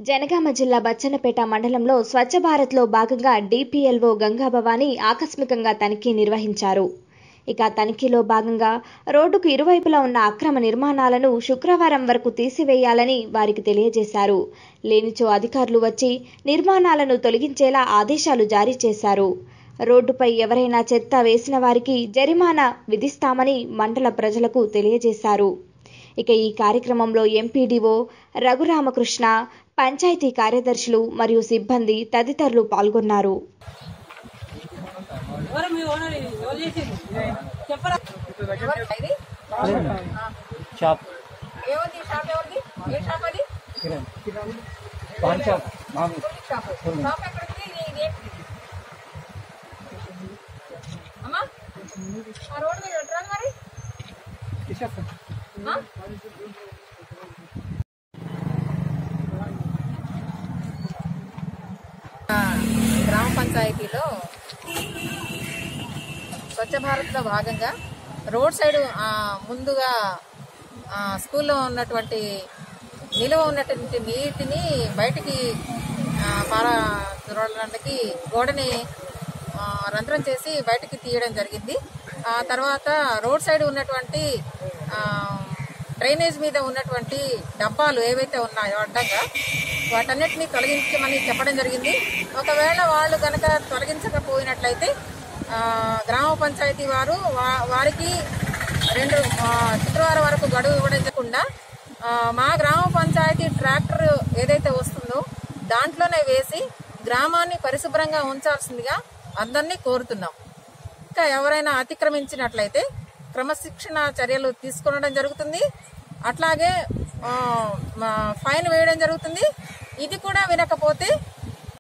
జనగామ జిల్లా బచ్చన్నపేట మండలంలో స్వచ్ఛ భారత్లో భాగంగా డిపిఎల్ఓ గంగాభవాని ఆకస్మికంగా తనిఖీ నిర్వహించారు ఇక తనిఖీలో భాగంగా రోడ్డుకు ఇరువైపులా ఉన్న అక్రమ నిర్మాణాలను శుక్రవారం వరకు తీసివేయాలని వారికి తెలియజేశారు లేనిచో అధికారులు వచ్చి నిర్మాణాలను తొలగించేలా ఆదేశాలు జారీ చేశారు రోడ్డుపై ఎవరైనా చెత్త వేసిన వారికి జరిమానా విధిస్తామని మండల ప్రజలకు తెలియజేశారు ఇక ఈ కార్యక్రమంలో ఎంపీడీఓ రఘురామకృష్ణ పంచాయతీ కార్యదర్శులు మరియు సిబ్బంది తదితరులు పాల్గొన్నారు ఎవరు మీ ఓనర్ ఇది? ఎవరు చేసింది చెప్పరా ఇది షాప్ ఏముంది ఈ షాప్ ఎవరిది ఏ షాప్ అది కిరణ్ పాన్ షాప్ మామూలు షాప్ షాప్ ఎక్కడికి ఇది ఇది ఏంటి? అమ్మా ఆ రోడ్డు మీద పెట్టరాదు మరి ఆ? ఆ, గ్రామ పంచాయతీలో స్వచ్ఛ భారత్లో భాగంగా రోడ్ సైడ్ ఆ, ముందుగా ఆ, స్కూల్లో ఉన్నటువంటి నిలువ ఉన్నటువంటి నీటిని బయటికి ఆ, పారదోలడానికి గోడని ఆ, రంధ్రం చేసి బయటికి తీయడం జరిగింది ఆ తర్వాత రోడ్ సైడ్ ఉన్నటువంటి ఆ, డ్రైనేజ్ మీద ఉన్నటువంటి డబ్బాలు ఏవైతే ఉన్నాయో అడ్డంగా వాటన్నిటిని తొలగించమని చెప్పడం జరిగింది ఒకవేళ వాళ్ళు కనుక తొలగించకపోయినట్లయితే ఆ, గ్రామ పంచాయతీ వారు వా- వారికి రెండు ఆ, శుక్రవారం వరకు గడువు ఇవ్వడం జరగకుండా ఆ, మా గ్రామ పంచాయతీ ట్రాక్టర్ ఏదైతే వస్తుందో దాంట్లోనే వేసి గ్రామాన్ని పరిశుభ్రంగా ఉంచాల్సిందిగా అందరినీ కోరుతున్నాం ఇంకా ఎవరైనా అతిక్రమించినట్లయితే క్రమశిక్షణ చర్యలు తీసుకొనడం జరుగుతుంది అట్లాగే ఆ, మా ఫైన్ వేయడం జరుగుతుంది ఇది కూడా వినకపోతే